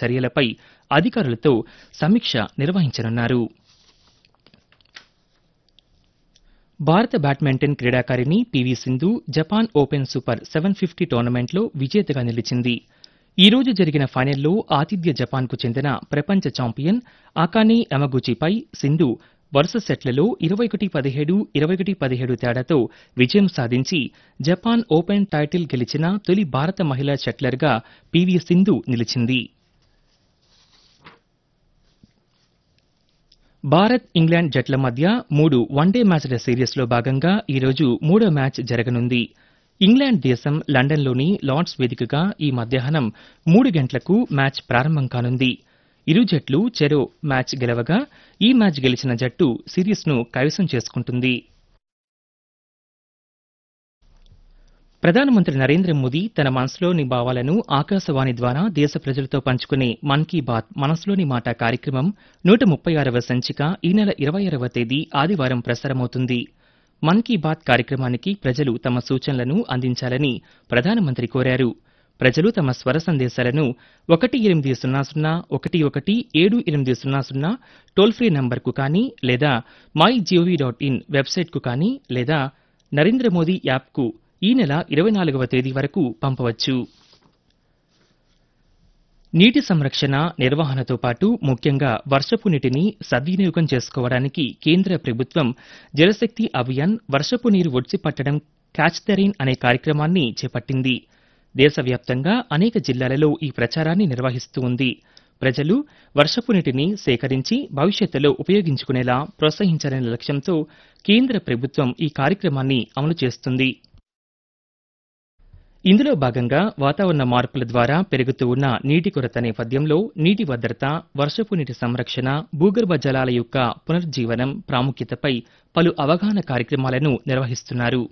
చర్యలపై అధికారులతో సమీక్ష నిర్వహించనున్నారు భారత బ్యాడ్మింటన్ క్రీడాకారిణి PV Sindhu Japan Open super seven fifty టోర్నమెంట్లో విజేతగా నిలిచింది ఈ రోజు జరిగిన ఫైనల్లో ఆతిథ్య జపాన్కు చెందిన ప్రపంచ ఛాంపియన్ అకానే యమగుచిపై సింధు వరుస సెట్లలో ఇరవై ఒకటి పదిహేడు ఇరవై ఒకటి పదిహేడు తేడాతో విజయం సాధించి జపాన్ ఓపెన్ టైటిల్ గెలిచిన తొలి భారత మహిళా షట్లర్గా పివి సింధు నిలిచింది భారత్ ఇంగ్లాండ్ జట్ల మధ్య మూడు వన్డే మ్యాచ్ల సిరీస్లో భాగంగా ఈరోజు మూడో మ్యాచ్ జరగనుంది ఇంగ్లాండ్ దేశం లండన్లోని లార్డ్స్ వేదికగా ఈ మధ్యాహ్నం మూడు గంటలకు మ్యాచ్ ప్రారంభం కానుంది ఇరు జట్లు చెరో మ్యాచ్ గెలవగా ఈ మ్యాచ్ గెలిచిన జట్టు సిరీస్ను కైవసం చేసుకుంటుంది ప్రధానమంత్రి నరేంద్ర మోదీ తన మనసులోని భావాలను ఆకాశవాణి ద్వారా దేశ ప్రజలతో పంచుకునే మన్ కీ బాత్ మనసులోని మాట కార్యక్రమం నూట ముప్పై ఆరవ సంచిక ఈ నెల ఇరవై ఆరవ తేదీ ఆదివారం ప్రసారమవుతుంది మన్ కీ బాత్ కార్యక్రమానికి ప్రజలు తమ సూచనలను అందించాలని ప్రధానమంత్రి కోరారు ప్రజలు తమ స్వర సందేశాలను ఒకటి ఎనిమిది సున్నా సున్నా ఒకటి ఒకటి ఏడు ఎనిమిది సున్నా సున్నా టోల్ ఫ్రీ నంబర్కు కానీ లేదా మై జీఓవీ డాట్ ఇన్ వెబ్సైట్కు కానీ లేదా నరేంద్ర మోదీ యాప్కు ఈ నెల ఇరవై నాలుగవ తేదీ వరకు పంపవచ్చు నీటి సంరక్షణ నిర్వహణతో పాటు ముఖ్యంగా వర్షపు నీటిని సద్వినియోగం చేసుకోవడానికి కేంద్ర ప్రభుత్వం జలశక్తి అభియాన్ వర్షపు నీరు ఒడిసి పట్టడం క్యాచ్ ద రెయిన్ అనే కార్యక్రమాన్ని చేపట్టింది దేశవ్యాప్తంగా అనేక జిల్లాలలో ఈ ప్రచారాన్ని నిర్వహిస్తూ ఉంది ప్రజలు వర్షపు నీటిని సేకరించి భవిష్యత్తులో ఉపయోగించుకునేలా ప్రోత్సహించాలనే లక్ష్యంతో కేంద్ర ప్రభుత్వం ఈ కార్యక్రమాన్ని అమలు చేస్తుంది ఇందులో భాగంగా వాతావరణ మార్పుల ద్వారా పెరుగుతూ ఉన్న నీటి కొరత నేపథ్యంలో నీటి భద్రత వర్షపు నీటి సంరక్షణ భూగర్భ జలాల యొక్క పునరుజ్జీవనం ప్రాముఖ్యతపై పలు అవగాహన కార్యక్రమాలను నిర్వహిస్తున్నారు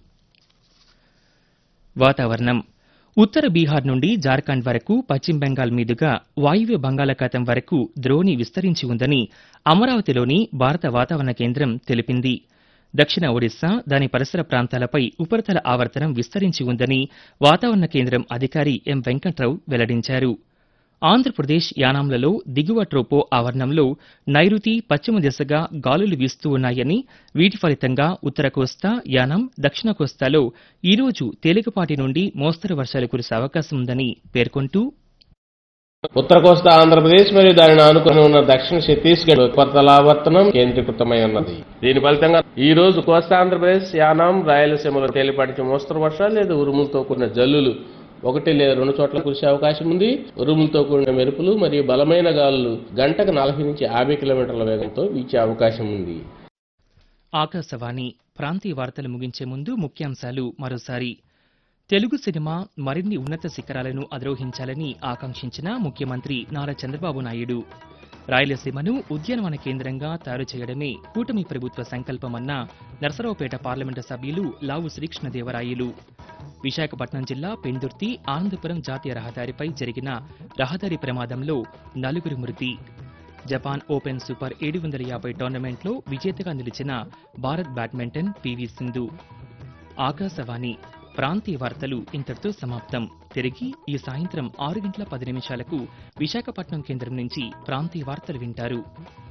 వాతావరణం ఉత్తర బీహార్ నుండి జార్ఖండ్ వరకు పశ్చిమ బెంగాల్ మీదుగా వాయువ్య బంగాళాఖాతం వరకు ద్రోణి విస్తరించి ఉందని అమరావతిలోని భారత వాతావరణ కేంద్రం తెలిపింది దక్షిణ ఒడిశా దాని పరిసర ప్రాంతాలపై ఉపరితల ఆవర్తనం విస్తరించి ఉందని వాతావరణ కేంద్రం అధికారి ఎం వెంకట్రావు వెల్లడించారు ఆంధ్రప్రదేశ్ యానాంలలో దిగువ ట్రోపో ఆవరణంలో నైరుతి పశ్చిమ దిశగా గాలులు వీస్తూ ఉన్నాయని వీటి ఫలితంగా ఉత్తర కోస్తా యానాం దక్షిణ కోస్తాలో ఈ రోజు తేలికపాటి నుండి మోస్తరు వర్షాలు కురిసే అవకాశం ఉందని పేర్కొంటూ ఉత్తర కోస్తా ఆంధ్రప్రదేశ్ మరియు దానిని ఆనుకుని ఉన్న దక్షిణ ఛత్తీస్గఢ్ ఉపరితలావర్తనం కేంద్రీకృతమై ఉన్నది దీని ఫలితంగా ఈ రోజు కోస్తా ఆంధ్రప్రదేశ్ యానాం రాయలసీమలో తేలిపాటి మోస్తరు వర్షాలు లేదా ఉరుములతో కూడిన జల్లులు ఒకటి లేదా రెండు చోట్ల కురిసే అవకాశం ఉంది ఉరుములతో కూడిన మెరుపులు మరియు బలమైన గాలులు గంటకు నలభై నుంచి యాభై కిలోమీటర్ల వేగంతో వీచే అవకాశం ఉంది ఆకాశవాణి ప్రాంతీయ వార్తలు ముగించే ముందు ముఖ్యాంశాలు మరోసారి తెలుగు సినిమా మరిన్ని ఉన్నత శిఖరాలను అధిరోహించాలని ఆకాంక్షించిన ముఖ్యమంత్రి నారా చంద్రబాబు నాయుడు రాయలసీమను ఉద్యానవన కేంద్రంగా తయారు చేయడమే కూటమి ప్రభుత్వ సంకల్పమన్న నరసరావుపేట పార్లమెంటు సభ్యులు లావు శ్రీకృష్ణదేవరాయలు విశాఖపట్నం జిల్లా పెందుర్తి ఆనందపురం జాతీయ రహదారిపై జరిగిన రహదారి ప్రమాదంలో నలుగురు మృతి జపాన్ ఓపెన్ సూపర్ ఏడు వందల యాభై టోర్నమెంట్లో విజేతగా నిలిచిన భారత్ బ్యాడ్మింటన్ పివి సింధు ఆకాశవాణి ప్రాంతీయ వార్తలు ఇంతటితో సమాప్తం తిరిగి ఈ సాయంత్రం ఆరు గంటల పది నిమిషాలకు విశాఖపట్నం కేంద్రం నుంచి ప్రాంతీయ వార్తలు వింటారు